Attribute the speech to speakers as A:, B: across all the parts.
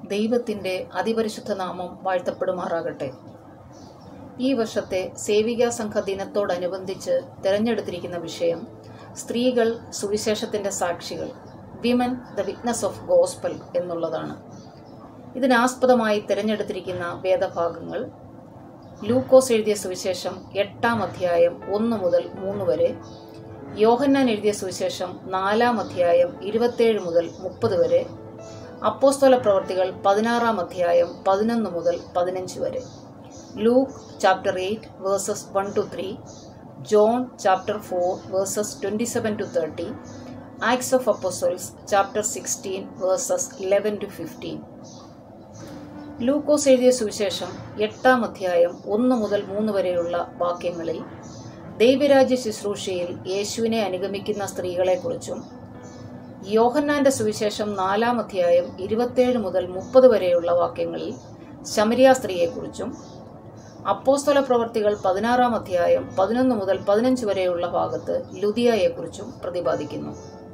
A: ദൈവത്തിൻ്റെ അതിപരിശുദ്ധ നാമം വാഴ്ത്തപ്പെടുമാറാകട്ടെ ഈ വർഷത്തെ സേവികാ സംഘ ദിനത്തോടനുബന്ധിച്ച് തിരഞ്ഞെടുത്തിരിക്കുന്ന വിഷയം സ്ത്രീകൾ സുവിശേഷത്തിൻ്റെ സാക്ഷികൾ women the witness of gospel എന്നുള്ളതാണ് ഇതിനാസ്പദമായി തിരഞ്ഞെടുത്തിരിക്കുന്ന വേദഭാഗങ്ങൾ ലൂക്കോസ് എഴുതിയ സുവിശേഷം എട്ടാം അധ്യായം ഒന്ന് മുതൽ മൂന്ന് വരെ യോഹന്നാൻ എഴുതിയ സുവിശേഷം നാലാം അധ്യായം ഇരുപത്തേഴ് മുതൽ മുപ്പത് വരെ അപ്പോസ്തല പ്രവർത്തികൾ പതിനാറാം അധ്യായം പതിനൊന്ന് മുതൽ പതിനഞ്ച് വരെ Luke chapter eight verses one two three John chapter four verses twenty seven to thirty Acts of Apostles chapter sixteen verses eleven to fifteen Lukose എഴുതിയ സുവിശേഷം എട്ടാം അധ്യായം ഒന്ന് മുതൽ മൂന്ന് വരെയുള്ള വാക്യങ്ങളിൽ ദൈവരാജ്യ ശുശ്രൂഷയിൽ യേശുവിനെ അനുഗമിക്കുന്ന സ്ത്രീകളെക്കുറിച്ചും യോഹന്നാന്റെ സുവിശേഷം നാലാം അധ്യായം ഇരുപത്തേഴ് മുതൽ മുപ്പത് വരെയുള്ള വാക്യങ്ങളിൽ ശമരിയ സ്ത്രീയെക്കുറിച്ചും അപ്പോസ്തല പ്രവർത്തികൾ പതിനാറാം അധ്യായം പതിനൊന്ന് മുതൽ പതിനഞ്ച് വരെയുള്ള ഭാഗത്ത് ലുദിയയെക്കുറിച്ചും പ്രതിപാദിക്കുന്നു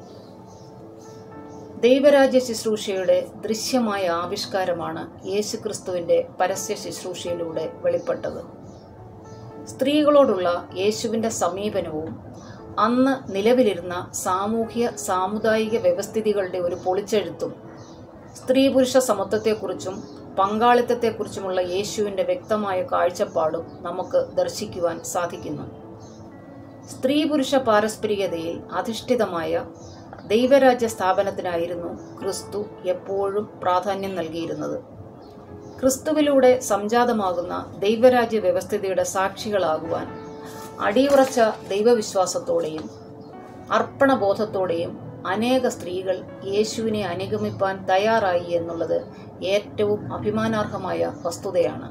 A: ദൈവരാജ്യ ശുശ്രൂഷയുടെ ദൃശ്യമായ ആവിഷ്കാരമാണ് യേശുക്രിസ്തുവിന്റെ പരസ്യ ശുശ്രൂഷയിലൂടെ വെളിപ്പെട്ടത് സ്ത്രീകളോടുള്ള യേശുവിന്റെ സമീപനവും അന്ന് നിലവിലിരുന്ന സാമൂഹ്യ സാമുദായിക വ്യവസ്ഥിതികളുടെ ഒരു പൊളിച്ചെഴുത്തും സ്ത്രീ പുരുഷ സമത്വത്തെക്കുറിച്ചും പങ്കാളിത്തത്തെക്കുറിച്ചുമുള്ള യേശുവിൻ്റെ വ്യക്തമായ കാഴ്ചപ്പാടും നമുക്ക് ദർശിക്കുവാൻ സാധിക്കുന്നു സ്ത്രീ പുരുഷ പാരസ്പരികതയിൽ അധിഷ്ഠിതമായ ദൈവരാജ്യ സ്ഥാപനത്തിനായിരുന്നു ക്രിസ്തു എപ്പോഴും പ്രാധാന്യം നൽകിയിരുന്നത് ക്രിസ്തുവിലൂടെ സംജാതമാകുന്ന ദൈവരാജ്യ വ്യവസ്ഥിതിയുടെ സാക്ഷികളാകുവാൻ അടിയുറച്ച ദൈവവിശ്വാസത്തോടെയും അർപ്പണബോധത്തോടെയും അനേക സ്ത്രീകൾ യേശുവിനെ അനുഗമിപ്പാൻ തയ്യാറായി എന്നുള്ളത് ഏറ്റവും അഭിമാനാർഹമായ വസ്തുതയാണ്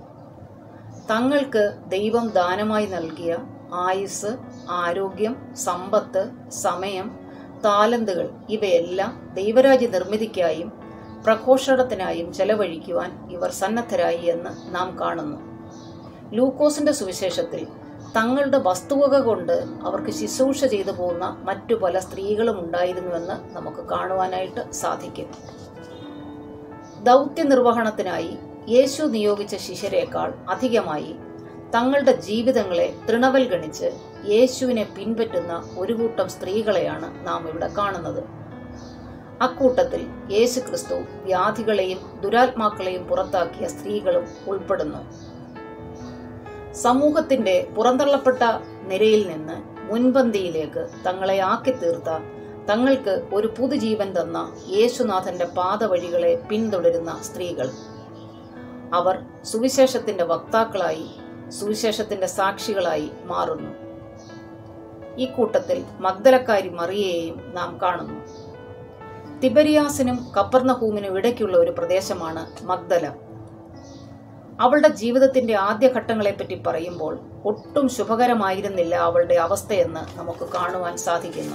A: തങ്ങൾക്ക് ദൈവം ദാനമായി നൽകിയ ആയുസ് ആരോഗ്യം സമ്പത്ത് സമയം താലന്തുകൾ ഇവയെല്ലാം ദൈവരാജ്യ നിർമ്മിതിക്കായും പ്രഘോഷണത്തിനായും ചെലവഴിക്കുവാൻ ഇവർ സന്നദ്ധരായി എന്ന് നാം കാണുന്നു ലൂക്കോസിന്റെ സുവിശേഷത്തിൽ തങ്ങളുടെ വസ്തുവക കൊണ്ട് അവർക്ക് ശുശ്രൂഷ ചെയ്തു പോകുന്ന മറ്റു പല സ്ത്രീകളും ഉണ്ടായിരുന്നുവെന്ന് നമുക്ക് കാണുവാനായിട്ട് സാധിക്കും ദൗത്യ നിർവഹണത്തിനായി യേശു നിയോഗിച്ച ശിഷ്യരേക്കാൾ അധികമായി തങ്ങളുടെ ജീവിതങ്ങളെ തൃണവൽഗണിച്ച് യേശുവിനെ പിൻപറ്റുന്ന ഒരു കൂട്ടം സ്ത്രീകളെയാണ് നാം ഇവിടെ കാണുന്നത് അക്കൂട്ടത്തിൽ യേശു ക്രിസ്തു വ്യാധികളെയും ദുരാത്മാക്കളെയും പുറത്താക്കിയ സ്ത്രീകളും ഉൾപ്പെടുന്നു സമൂഹത്തിന്റെ പുറന്തള്ളപ്പെട്ട നിരയിൽ നിന്ന് മുൻപന്തിയിലേക്ക് തങ്ങളെ ആക്കി തീർത്ത തങ്ങൾക്ക് ഒരു പുതുജീവൻ തന്ന യേശുനാഥന്റെ പാതവഴികളെ പിന്തുടരുന്ന സ്ത്രീകൾ അവർ സുവിശേഷത്തിന്റെ വക്താക്കളായി സുവിശേഷത്തിന്റെ സാക്ഷികളായി മാറുന്നു ഈ കൂട്ടത്തിൽ മഗ്ദലക്കാരി മറിയയെയും നാം കാണുന്നു തിബരിയാസിനും കപ്പർണഹൂമിനും ഇടയ്ക്കുള്ള ഒരു പ്രദേശമാണ് മഗ്ദല അവളുടെ ജീവിതത്തിന്റെ ആദ്യഘട്ടങ്ങളെപ്പറ്റി പറയുമ്പോൾ ഒട്ടും ശുഭകരമായിരുന്നില്ല അവളുടെ അവസ്ഥയെന്ന് നമുക്ക് കാണുവാൻ സാധിക്കുന്നു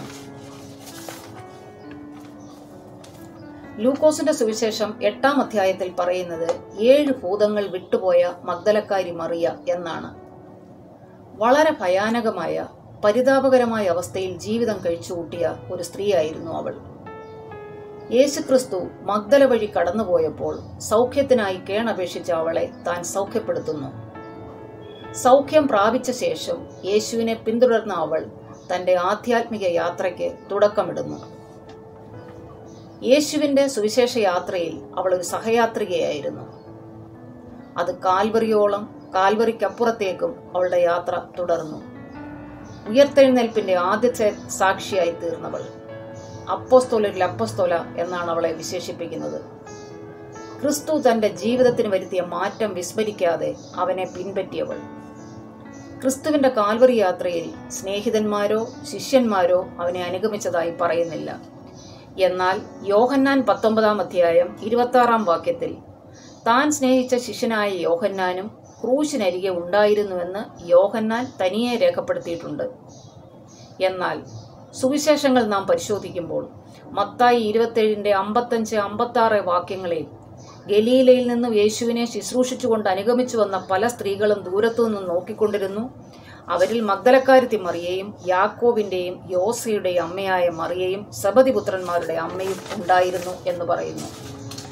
A: ലൂക്കോസിന്റെ സുവിശേഷം എട്ടാം അധ്യായത്തിൽ പറയുന്നത് ഏഴ് ഭൂതങ്ങൾ വിട്ടുപോയ മഗ്ദലക്കാരി മറിയ എന്നാണ് വളരെ ഭയാനകമായ പരിതാപകരമായ അവസ്ഥയിൽ ജീവിതം കഴിച്ചുകൂട്ടിയ ഒരു സ്ത്രീയായിരുന്നു അവൾ യേശുക്രിസ്തു മഗ്ദല വഴി കടന്നുപോയപ്പോൾ സൗഖ്യത്തിനായി കേണപേക്ഷിച്ച അവളെ താൻ സൗഖ്യപ്പെടുത്തുന്നു സൗഖ്യം പ്രാപിച്ച ശേഷം യേശുവിനെ പിന്തുടർന്ന അവൾ തന്റെ ആധ്യാത്മിക യാത്രയ്ക്ക് തുടക്കമിടുന്നു യേശുവിന്റെ സുവിശേഷ യാത്രയിൽ അവൾ ഒരു സഹയാത്രികയായിരുന്നു അത് കാൽവറിയോളം കാൽവറിക്കപ്പുറത്തേക്കും അവളുടെ യാത്ര തുടർന്നു ഉയർത്തെഴുന്നേൽപ്പിന്റെ ആദ്യത്തെ സാക്ഷിയായി തീർന്നവൾ അപ്പോസ്തോലരിൽ അപ്പോസ്തോല എന്നാണ് അവളെ വിശേഷിപ്പിക്കുന്നത് ക്രിസ്തു തന്റെ ജീവിതത്തിന് വരുത്തിയ മാറ്റം വിസ്മരിക്കാതെ അവനെ പിൻപറ്റിയവൾ ക്രിസ്തുവിന്റെ കാൽവറി യാത്രയിൽ സ്നേഹിതന്മാരോ ശിഷ്യന്മാരോ അവനെ അനുഗമിച്ചതായി പറയുന്നില്ല എന്നാൽ യോഹന്നാൻ പത്തൊമ്പതാം അധ്യായം ഇരുപത്തി വാക്യത്തിൽ താൻ സ്നേഹിച്ച ശിഷ്യനായ യോഹന്നാനും ക്രൂശിനരികെ ഉണ്ടായിരുന്നുവെന്ന് യോഹന്നാൻ തനിയെ രേഖപ്പെടുത്തിയിട്ടുണ്ട് എന്നാൽ സുവിശേഷങ്ങൾ നാം പരിശോധിക്കുമ്പോൾ മത്തായി ഇരുപത്തേഴിന്റെ അമ്പത്തഞ്ച് അമ്പത്തി ആറ് വാക്യങ്ങളിൽ ഗലീലയിൽ നിന്നും യേശുവിനെ ശുശ്രൂഷിച്ചുകൊണ്ട് അനുഗമിച്ചു വന്ന പല സ്ത്രീകളും ദൂരത്തു നിന്നും നോക്കിക്കൊണ്ടിരുന്നു അവരിൽ മഗ്ദലക്കാരത്തി മറിയയും യാക്കോബിന്റെയും യോസയുടെയും അമ്മയായ മറിയയും സബതിപുത്രന്മാരുടെ അമ്മയും ഉണ്ടായിരുന്നു എന്ന് പറയുന്നു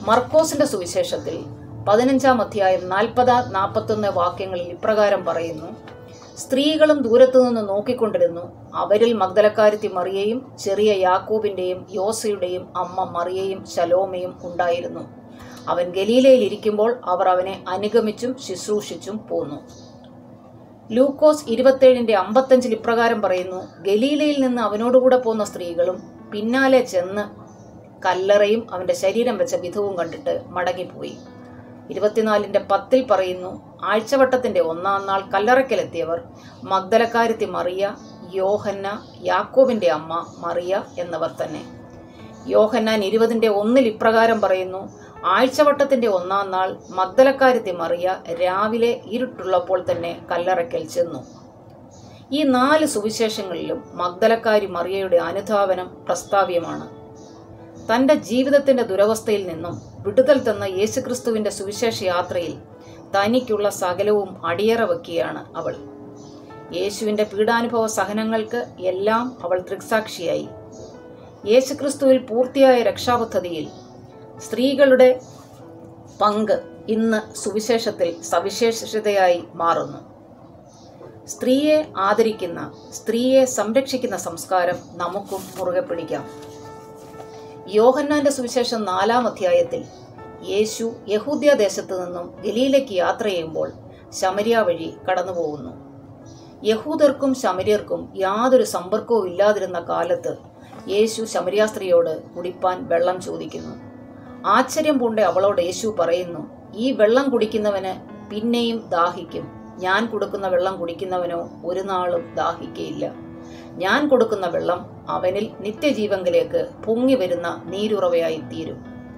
A: മർക്കോസിന്റെ സുവിശേഷത്തിൽ പതിനഞ്ചാം അധ്യായം നാൽപ്പത് നാൽപ്പത്തൊന്ന് വാക്യങ്ങളിൽ ഇപ്രകാരം പറയുന്നു സ്ത്രീകളും ദൂരത്തു നിന്ന് നോക്കിക്കൊണ്ടിരുന്നു അവരിൽ മഗ്ദലക്കാരത്തി മറിയയും ചെറിയ യാക്കോബിന്റെയും യോസയുടെയും അമ്മ മറിയയും ശലോമയും ഉണ്ടായിരുന്നു അവൻ ഗലീലയിൽ ഇരിക്കുമ്പോൾ അവർ അവനെ അനുഗമിച്ചും ശുശ്രൂഷിച്ചും പോന്നു ലൂക്കോസ് ഇരുപത്തേഴിന്റെ അമ്പത്തഞ്ചിൽ ഇപ്രകാരം പറയുന്നു ഗലീലയിൽ നിന്ന് അവനോടുകൂടെ പോന്ന സ്ത്രീകളും പിന്നാലെ ചെന്ന് കല്ലറയും അവന്റെ ശരീരം വെച്ച വിധവും കണ്ടിട്ട് മടങ്ങിപ്പോയി ഇരുപത്തിനാലിന്റെ പത്തിൽ പറയുന്നു ആഴ്ചവട്ടത്തിന്റെ ഒന്നാം നാൾ കല്ലറയ്ക്കലെത്തിയവർ മഗ്ദലക്കാരത്തി മറിയ യോഹന്ന യാക്കോബിന്റെ അമ്മ മറിയ എന്നവർ തന്നെ യോഹന്നാൻ ഇരുപതിന്റെ ഒന്നിൽ ഇപ്രകാരം പറയുന്നു ആഴ്ചവട്ടത്തിന്റെ ഒന്നാം നാൾ മഗ്ദലക്കാരത്തി മറിയ രാവിലെ ഇരുട്ടുള്ളപ്പോൾ തന്നെ കല്ലറയ്ക്കൽ ചെന്നു ഈ നാല് സുവിശേഷങ്ങളിലും മഗ്ദലക്കാരി മറിയയുടെ അനുധാവനം പ്രസ്താവ്യമാണ് തന്റെ ജീവിതത്തിന്റെ ദുരവസ്ഥയിൽ നിന്നും വിടുതൽ തന്ന യേശുക്രിസ്തുവിന്റെ സുവിശേഷ യാത്രയിൽ തനിക്കുള്ള സകലവും അടിയറ വയ്ക്കുകയാണ് അവൾ യേശുവിന്റെ പീഡാനുഭവ സഹനങ്ങൾക്ക് എല്ലാം അവൾ ദൃക്സാക്ഷിയായി യേശുക്രിസ്തുവിൽ പൂർത്തിയായ രക്ഷാപദ്ധതിയിൽ സ്ത്രീകളുടെ പങ്ക് ഇന്ന് സുവിശേഷത്തിൽ സവിശേഷതയായി മാറുന്നു സ്ത്രീയെ ആദരിക്കുന്ന സ്ത്രീയെ സംരക്ഷിക്കുന്ന സംസ്കാരം നമുക്കും മുറുകെ പിടിക്കാം യോഹന്നാന്റെ സുവിശേഷം നാലാം അധ്യായത്തിൽ യേശു യഹൂദ്യ ദേശത്ത് നിന്നും ഗലീലയ്ക്ക് യാത്ര ചെയ്യുമ്പോൾ ശമരിയ വഴി കടന്നുപോകുന്നു യഹൂദർക്കും ശമര്യർക്കും യാതൊരു സമ്പർക്കവും ഇല്ലാതിരുന്ന കാലത്ത് യേശു ശമരിയ സ്ത്രീയോട് കുടിപ്പാൻ വെള്ളം ചോദിക്കുന്നു ആശ്ചര്യം പൂണ്ട അവളോട് യേശു പറയുന്നു ഈ വെള്ളം കുടിക്കുന്നവന് പിന്നെയും ദാഹിക്കും ഞാൻ കൊടുക്കുന്ന വെള്ളം കുടിക്കുന്നവനോ ഒരു നാളും ദാഹിക്കയില്ല ഞാൻ കൊടുക്കുന്ന വെള്ളം അവനിൽ നിത്യജീവങ്കിലേക്ക് പൊങ്ങി വരുന്ന നീരുറവയായി തീരും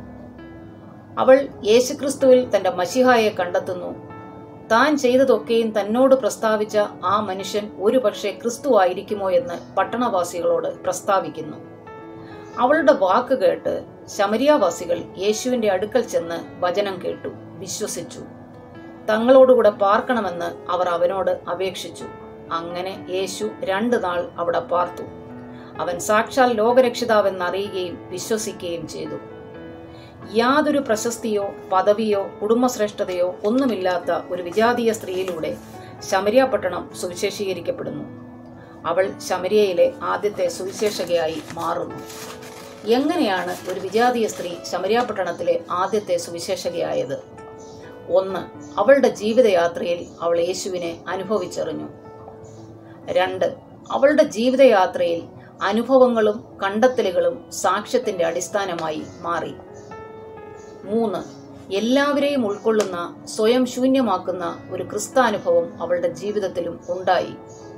A: അവൾ യേശുക്രിസ്തുവിൽ തന്റെ മഷിഹായെ കണ്ടെത്തുന്നു താൻ ചെയ്തതൊക്കെയും തന്നോട് പ്രസ്താവിച്ച ആ മനുഷ്യൻ ഒരുപക്ഷെ ക്രിസ്തു ആയിരിക്കുമോ എന്ന് പട്ടണവാസികളോട് പ്രസ്താവിക്കുന്നു അവളുടെ വാക്ക് കേട്ട് ശമരിയാവാസികൾ യേശുവിന്റെ അടുക്കൽ ചെന്ന് വചനം കേട്ടു വിശ്വസിച്ചു തങ്ങളോടുകൂടെ പാർക്കണമെന്ന് അവർ അവനോട് അപേക്ഷിച്ചു അങ്ങനെ യേശു രണ്ടു നാൾ അവിടെ പാർത്തു അവൻ സാക്ഷാൽ ലോകരക്ഷിതാവെന്നറിയുകയും വിശ്വസിക്കുകയും ചെയ്തു യാതൊരു പ്രശസ്തിയോ പദവിയോ കുടുംബശ്രേഷ്ഠതയോ ഒന്നുമില്ലാത്ത ഒരു വിജാതീയ സ്ത്രീയിലൂടെ ശമരിയ പട്ടണം സുവിശേഷീകരിക്കപ്പെടുന്നു അവൾ ശമരിയയിലെ ആദ്യത്തെ സുവിശേഷകയായി മാറുന്നു എങ്ങനെയാണ് ഒരു വിജാതീയ സ്ത്രീ ശമരിയ പട്ടണത്തിലെ ആദ്യത്തെ സുവിശേഷകയായത് ഒന്ന് അവളുടെ ജീവിതയാത്രയിൽ അവൾ യേശുവിനെ അനുഭവിച്ചറിഞ്ഞു രണ്ട് അവളുടെ ജീവിതയാത്രയിൽ അനുഭവങ്ങളും കണ്ടെത്തലുകളും സാക്ഷ്യത്തിന്റെ അടിസ്ഥാനമായി മാറി മൂന്ന് എല്ലാവരെയും ഉൾക്കൊള്ളുന്ന സ്വയം ശൂന്യമാക്കുന്ന ഒരു ക്രിസ്താനുഭവം അവളുടെ ജീവിതത്തിലും ഉണ്ടായി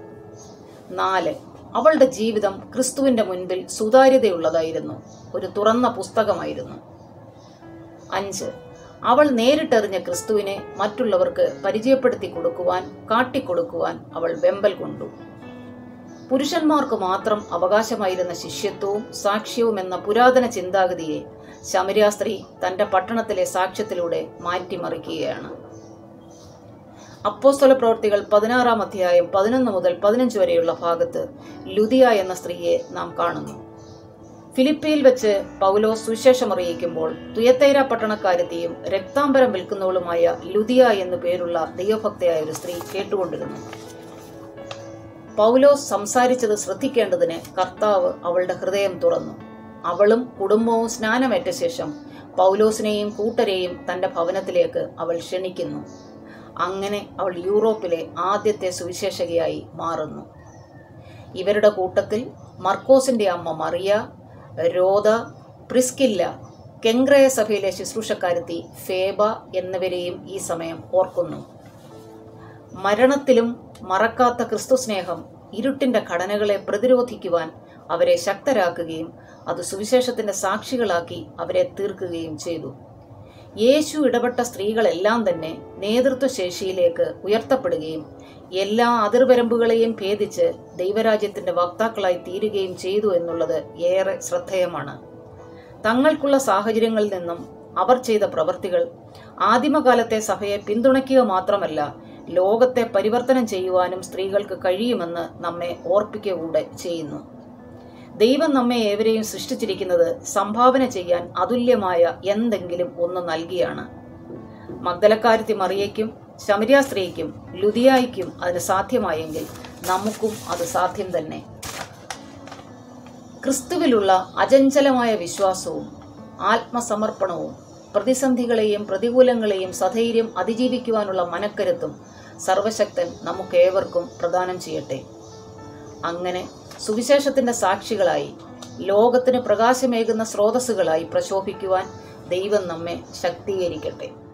A: നാല് അവളുടെ ജീവിതം ക്രിസ്തുവിന്റെ മുൻപിൽ സുതാര്യതയുള്ളതായിരുന്നു ഒരു തുറന്ന പുസ്തകമായിരുന്നു അഞ്ച് അവൾ നേരിട്ടെറിഞ്ഞ ക്രിസ്തുവിനെ മറ്റുള്ളവർക്ക് പരിചയപ്പെടുത്തി കൊടുക്കുവാൻ കാട്ടിക്കൊടുക്കുവാൻ അവൾ വെമ്പൽ കൊണ്ടു പുരുഷന്മാർക്ക് മാത്രം അവകാശമായിരുന്ന ശിഷ്യത്വവും സാക്ഷ്യവും എന്ന പുരാതന ചിന്താഗതിയെ ശമരിയ സ്ത്രീ തന്റെ പട്ടണത്തിലെ സാക്ഷ്യത്തിലൂടെ മാറ്റിമറിക്കുകയാണ് അപ്പോസ്തല പ്രവർത്തികൾ പതിനാറാം അധ്യായം പതിനൊന്ന് മുതൽ പതിനഞ്ച് വരെയുള്ള ഭാഗത്ത് ലുദിയ എന്ന സ്ത്രീയെ നാം കാണുന്നു ഫിലിപ്പിയിൽ വെച്ച് പൗലോ സുവിശേഷം അറിയിക്കുമ്പോൾ തുയത്തൈര പട്ടണക്കാരത്തെയും രക്താംബരം വിൽക്കുന്നവളുമായ ലുദിയ എന്നു പേരുള്ള ദൈവഭക്തയായ ഒരു സ്ത്രീ കേട്ടുകൊണ്ടിരുന്നു പൗലോസ് സംസാരിച്ചത് ശ്രദ്ധിക്കേണ്ടതിന് കർത്താവ് അവളുടെ ഹൃദയം തുറന്നു അവളും കുടുംബവും സ്നാനമേറ്റ ശേഷം പൗലോസിനെയും കൂട്ടരെയും തന്റെ ഭവനത്തിലേക്ക് അവൾ ക്ഷണിക്കുന്നു അങ്ങനെ അവൾ യൂറോപ്പിലെ ആദ്യത്തെ സുവിശേഷകയായി മാറുന്നു ഇവരുടെ കൂട്ടത്തിൽ മർക്കോസിന്റെ അമ്മ മറിയ രോദ പ്രിസ്കില്ല കെങ്ക്രയ സഭയിലെ ശുശ്രൂഷക്കാരത്തി ഫേബ എന്നിവരെയും ഈ സമയം ഓർക്കുന്നു മരണത്തിലും മറക്കാത്ത ക്രിസ്തുസ്നേഹം ഇരുട്ടിന്റെ ഘടനകളെ പ്രതിരോധിക്കുവാൻ അവരെ ശക്തരാക്കുകയും അത് സുവിശേഷത്തിന്റെ സാക്ഷികളാക്കി അവരെ തീർക്കുകയും ചെയ്തു യേശു ഇടപെട്ട സ്ത്രീകളെല്ലാം തന്നെ നേതൃത്വശേഷിയിലേക്ക് ഉയർത്തപ്പെടുകയും എല്ലാ അതിർവരമ്പുകളെയും ഭേദിച്ച് ദൈവരാജ്യത്തിന്റെ വക്താക്കളായി തീരുകയും ചെയ്തു എന്നുള്ളത് ഏറെ ശ്രദ്ധേയമാണ് തങ്ങൾക്കുള്ള സാഹചര്യങ്ങളിൽ നിന്നും അവർ ചെയ്ത പ്രവൃത്തികൾ ആദിമകാലത്തെ സഭയെ പിന്തുണയ്ക്കുക മാത്രമല്ല ലോകത്തെ പരിവർത്തനം ചെയ്യുവാനും സ്ത്രീകൾക്ക് കഴിയുമെന്ന് നമ്മെ ഓർപ്പിക്കുക കൂടെ ചെയ്യുന്നു ദൈവം നമ്മെ ഏവരെയും സൃഷ്ടിച്ചിരിക്കുന്നത് സംഭാവന ചെയ്യാൻ അതുല്യമായ എന്തെങ്കിലും ഒന്ന് നൽകിയാണ് മഗ്ദലക്കാരത്തി മറിയയ്ക്കും ശമരിയ സ്ത്രീക്കും ലുതിയായിക്കും അതിന് സാധ്യമായെങ്കിൽ നമുക്കും അത് സാധ്യം തന്നെ ക്രിസ്തുവിലുള്ള അചഞ്ചലമായ വിശ്വാസവും ആത്മസമർപ്പണവും പ്രതിസന്ധികളെയും പ്രതികൂലങ്ങളെയും സധൈര്യം അതിജീവിക്കുവാനുള്ള മനക്കരുത്തും സർവശക്തൻ നമുക്കേവർക്കും പ്രദാനം ചെയ്യട്ടെ അങ്ങനെ സുവിശേഷത്തിന്റെ സാക്ഷികളായി ലോകത്തിന് പ്രകാശമേകുന്ന സ്രോതസ്സുകളായി പ്രശോഭിക്കുവാൻ ദൈവം നമ്മെ ശക്തീകരിക്കട്ടെ